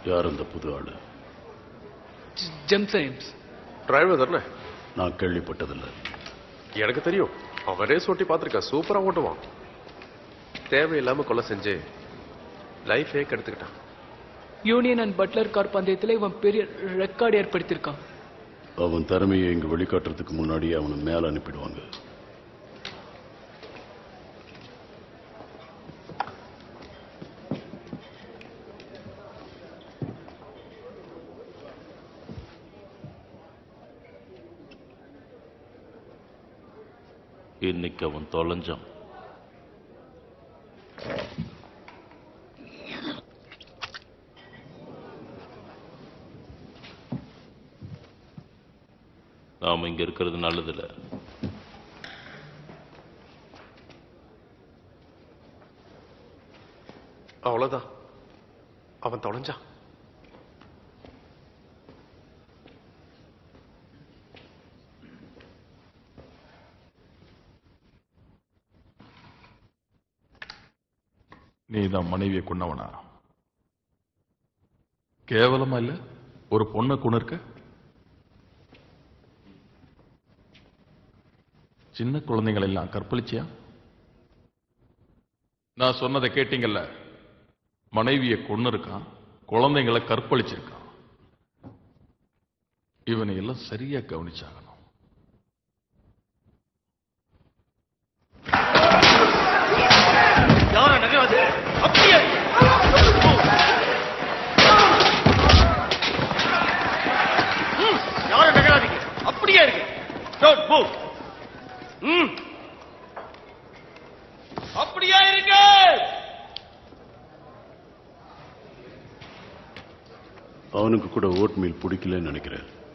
யார் அந்த புது ஆளு ஜெம்சைம்ஸ் டிரைவர் தானே நான் கேள்விப்பட்டதில்லை எனக்கு தெரியும் அவரே சொட்டி பார்த்துருக்கா சூப்பரா ஓட்டுவான் தேவையில்லாம கொலை செஞ்சு லைஃபே கெடுத்துக்கிட்டான் யூனியன் அண்ட் பட்லர் கார் பந்தயத்துல இவன் பெரிய ரெக்கார்டு ஏற்படுத்தியிருக்கான் அவன் திறமையை இங்க வெளிக்காட்டுறதுக்கு முன்னாடியே அவனை மேல அனுப்பிடுவாங்க இன்னைக்கு அவன் தொலைஞ்சான் நாம இங்க இருக்கிறது நல்லதில்ல அவ்வளவுதான் அவன் தொலைஞ்சான் நீ தான் மனைவியை கொன்னவனா கேவலமா இல்ல ஒரு பொண்ணை கொண்டு இருக்க சின்ன குழந்தைகள் எல்லாம் கற்பழிச்சியா நான் சொன்னதை கேட்டீங்கல்ல மனைவியை கொன்னு இருக்கான் குழந்தைங்களை கற்பழிச்சிருக்கான் இவனை எல்லாம் சரியா கவனிச்சாகணும் யாரும் நகராதீங்க அப்படியே இருக்கு டோன்ட் மூவ் ம் அப்படியே இருங்க அவனுக்கு கூட ஓட் மீல் பிடிக்கலன்னு நினைக்கிறேன்